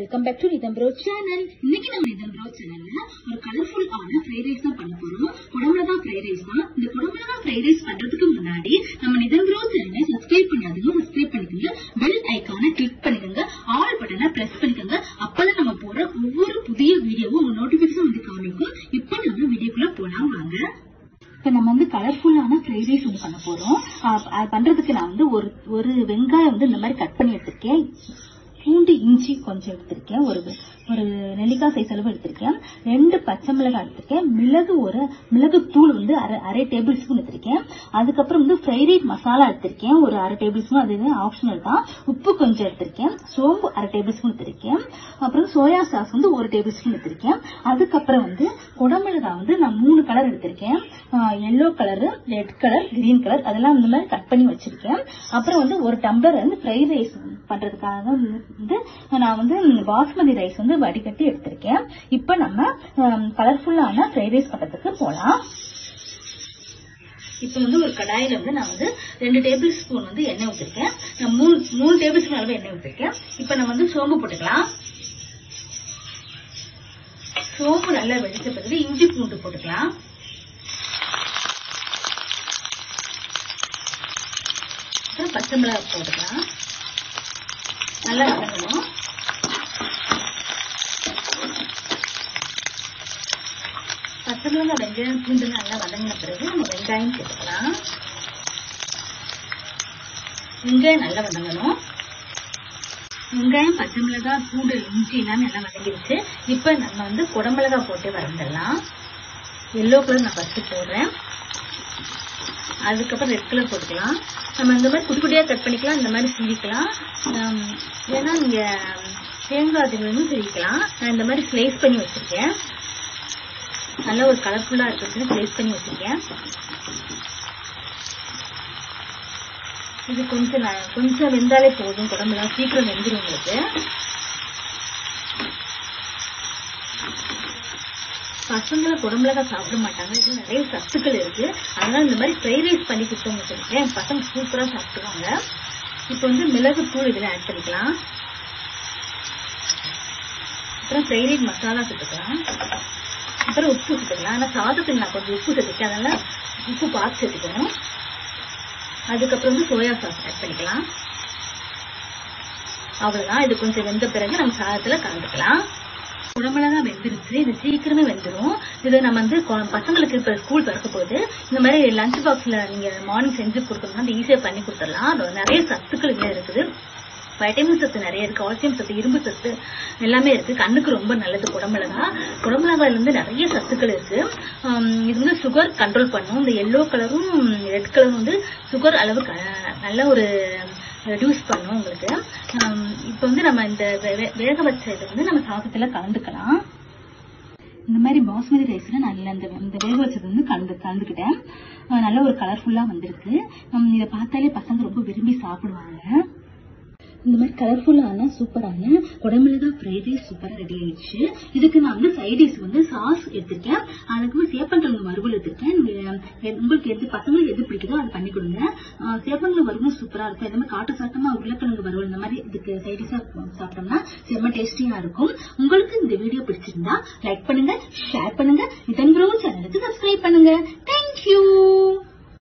welcome back to Nitham bro channel இன்னைக்கு நம்ம நிதம் ப்ரோ சேனல்ல ஒரு கலர்ஃபுல் ஆன ஃப்ரைட் ரைஸ் தான் பண்ண போறோம் குடமிளகா ஃப்ரைட் ரைஸ் தான் இந்த குடமிளகா ஃப்ரைட் ரைஸ் பண்றதுக்கு முன்னாடி நம்ம நிதம் ப்ரோ சேனலை சப்ஸ்கிரைப் பண்ணாதவங்க சப்ஸ்கிரைப் பண்ணிக்கோங்க பெல் ஐக்கானை கிளிக் பண்ணிக்கோங்க ஆல் பட்டனை பிரஸ் பண்ணிக்கோங்க அப்பதான் நம்ம போடுற ஒவ்வொரு புதிய வீடியோவும் உங்க நோட்டிபிகேஷன் வந்து காமிக்கும் இப்போ நம்ம வீடியோக்குள்ள போலாம் வாங்க இப்ப நம்ம வந்து கலர்ஃபுல்லான ஃப்ரைட் ரைஸ் வந்து பண்ண போறோம் அஹ் அது பண்றதுக்கு நான் வந்து ஒரு ஒரு வெங்காயம் வந்து இந்த மாதிரி கட் பண்ணி எடுத்திருக்கேன் பூண்டு இஞ்சி கொஞ்சம் எடுத்திருக்கேன் ஒரு ஒரு நெல்லிக்காய் சைஸ் அளவு எடுத்திருக்கேன் ரெண்டு பச்சை மிளகாய் எடுத்திருக்கேன் மிளகு ஒரு மிளகு தூள் வந்து அரை அரை டேபிள் ஸ்பூன் எடுத்திருக்கேன் அதுக்கப்புறம் வந்து ஃப்ரைட் ரைஸ் மசாலா எடுத்திருக்கேன் ஒரு அரை டேபிள் ஸ்பூன் அது ஆப்ஷனல் தான் உப்பு கொஞ்சம் எடுத்திருக்கேன் சோம்பு அரை டேபிள் ஸ்பூன் எடுத்திருக்கேன் அப்புறம் சோயா சாஸ் வந்து ஒரு டேபிள் ஸ்பூன் எடுத்திருக்கேன் அதுக்கப்புறம் வந்து குடமிளகாய் வந்து நான் மூணு கலர் எடுத்திருக்கேன் yellow colour red colour green colour அதெல்லாம் இந்த மாதிரி கட் பண்ணி வச்சிருக்கேன் அப்புறம் வந்து ஒரு டம்ளர் வந்து ஃப்ரைட் ரைஸ் பண்றதுக்காக வந்து நான் வந்து பாஸ்மதி ரைஸ் வந்து வடிகட்டி எடுத்திருக்கேன் இப்போ நம்ம கலர்ஃபுல்லான ஃப்ரைட் ரைஸ் பண்றதுக்கு போலாம் இப்போ வந்து ஒரு கடாயில வந்து நான் வந்து ரெண்டு டேபிள் ஸ்பூன் வந்து எண்ணெய் ஊற்றிருக்கேன் நான் மூணு மூணு டேபிள் ஸ்பூன் அளவு எண்ணெய் ஊற்றிருக்கேன் இப்போ நம்ம வந்து சோம்பு போட்டுக்கலாம் சோம்பு நல்லா வெடிச்ச பிறகு இஞ்சி பூண்டு போட்டுக்கலாம் அப்புறம் பச்சை மிளகாய் போட்டுக்கலாம் நல்லா வதங்கணும் பச்சை மிளகாய் வெங்காயம் பூண்டு நல்லா வதங்கின பிறகு நம்ம வெங்காயம் சேர்த்துக்கலாம் வெங்காயம் நல்லா வதங்கணும் வெங்காயம் பச்சை மிளகாய் பூண்டு இஞ்சி எல்லாமே நல்லா வதங்கிடுச்சு இப்போ நம்ம வந்து குடமிளகாய் போட்டு வதங்கிடலாம் எல்லோ கலர் நான் ஃபர்ஸ்ட் போடுறேன் அதுக்கப்புறம் ரெட் கலர் போட்டுக்கலாம் நம்ம இந்த மாதிரி குட்டி குட்டியாக கட் பண்ணிக்கலாம் இந்த மாதிரி சீவிக்கலாம் ஏன்னா நீங்கள் தேங்காய் அதுலேருந்து சீவிக்கலாம் நான் இந்த மாதிரி ஸ்லைஸ் பண்ணி வச்சுருக்கேன் நல்ல ஒரு கலர்ஃபுல்லாக இருக்கிறது ஸ்லைஸ் பண்ணி வச்சுருக்கேன் இது கொஞ்சம் ந- கொஞ்சம் வெந்தாலே போதும் குடம்புலாம் சீக்கிரம் வெந்துடும் உங்களுக்கு பசங்களை குடம்புலகா சாப்பிட மாட்டாங்க இது நிறைய சத்துக்கள் இருக்கு அதனால இந்த மாதிரி ஃப்ரைட் ரைஸ் பண்ணி கொடுத்தவங்க சொல்லிட்டு என் பசங்க சூப்பரா சாப்பிடுவாங்க இப்போ வந்து மிளகு தூள் இதுல ஆட் பண்ணிக்கலாம் அப்புறம் ஃப்ரைட் ரைஸ் மசாலா சேர்த்துக்கலாம் அப்புறம் உப்பு சேர்த்துக்கலாம் ஆனால் சாதத்துக்கு நான் கொஞ்சம் உப்பு சேர்த்துக்கேன் அதனால உப்பு பார்த்து சேர்த்துக்கணும் அதுக்கப்புறம் வந்து சோயா சாஸ் ஆட் பண்ணிக்கலாம் அவ்வளவுதான் இது கொஞ்சம் வெந்த பிறகு நம்ம சாதத்துல கலந்துக்கலாம் குடமிளகா வெந்துருச்சு இது சீக்கிரமே வெந்துடும் இது நம்ம வந்து கொ- பசங்களுக்கு இப்ப ஸ்கூல் திறக்க போகுது இந்த மாதிரி லஞ்ச் பாக்ஸ்ல நீங்க மார்னிங் செஞ்சு கொடுக்கணும்னா ஈஸியா பண்ணி கொடுத்துடலாம் அது நிறைய சத்துக்கள் இதுல இருக்குது வைட்டமின் சத்து நிறைய இருக்கு கால்சியம் சத்து இரும்பு சத்து எல்லாமே இருக்கு கண்ணுக்கு ரொம்ப நல்லது குடமிளகா குடமிளகாயில இருந்து நிறைய சத்துக்கள் இருக்கு ஆம், இது வந்து சுகர் கண்ட்ரோல் பண்ணும் இந்த எல்லோ கலரும் ரெட் கலரும் வந்து சுகர் அளவு க- நல்ல ஒரு ரெடியூஸ் பண்ணும் உங்களுக்கு ஆம், இப்போ வந்து நம்ம இந்த வே- வே- வேக வச்ச இதை வந்து நம்ம சாதத்துல கலந்துக்கலாம் இந்த மாதிரி பாஸ்மதி ரைஸ்ல நல்ல இந்த இந்த வேக வச்சது வந்து கலந்து கலந்துக்கிட்டேன் அஹ் நல்ல ஒரு கலர்ஃபுல்லா வந்திருக்கு ஹம் இதை பார்த்தாலே பசங்க ரொம்ப விரும்பி சாப்பிடுவாங்க இந்த மாதிரி கலர்ஃபுல்லான சூப்பரான குடமிளகா ஃப்ரைட் ரைஸ் சூப்பரா ரெடி ஆயிடுச்சு இதுக்கு நான் வந்து சைட் டிஷ் வந்து சாஸ் எடுத்திருக்கேன் அதுக்கு வந்து சேப்பங்கிழங்கு வறுவல் எடுத்திருக்கேன் நீங்க எ- உங்களுக்கு எது பசங்களுக்கு எது பிடிக்குதோ அதை பண்ணி கொடுங்க அஹ் சேப்பங்கிழங்கு வறுவல் சூப்பரா இருக்கும் இந்த மாதிரி காட்டு சாட்டமா உருளைக்கிழங்கு வறுவல் இந்த மாதிரி இதுக்கு சைட் டிஷா சாப்பிட்டோம்னா செம்ம டேஸ்டியா இருக்கும் உங்களுக்கு இந்த வீடியோ பிடிச்சிருந்தா லைக் பண்ணுங்க ஷேர் பண்ணுங்க இதன் ப்ரோ சேனலுக்கு சப்ஸ்கிரைப் பண்ணுங்க தேங்க்யூ